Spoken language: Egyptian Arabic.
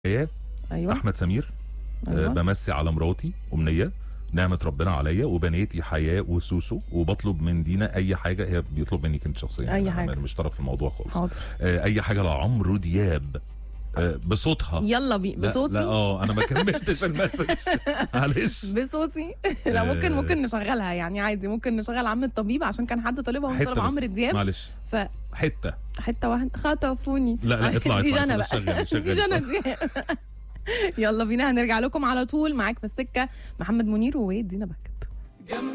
حياه ايوه احمد سمير آه، أيوة. بمسي على مراتي امنيه نعمة ربنا عليا وبناتي حياة وسوسو وبطلب من دينا أي حاجة هي بيطلب مني كنت شخصيا أي أنا حاجة. مش طرف في الموضوع خالص حاضر آه، أي حاجة لعمرو دياب آه، بصوتها يلا بي لا- بصوتي لا اه انا ما كملتش المسج معلش بصوتي لا ممكن ممكن نشغلها يعني عادي ممكن نشغل عم الطبيب عشان كان حد طالبها وطلب حته عمرو بس دياب معلش فحته حته واحده خطفوني لا لا اطلع دي اطلع جنى خلاص بقى شغل دي شغل جنى دي يلا بينا هنرجع لكم على طول معاك في السكه محمد منير ودينا بكت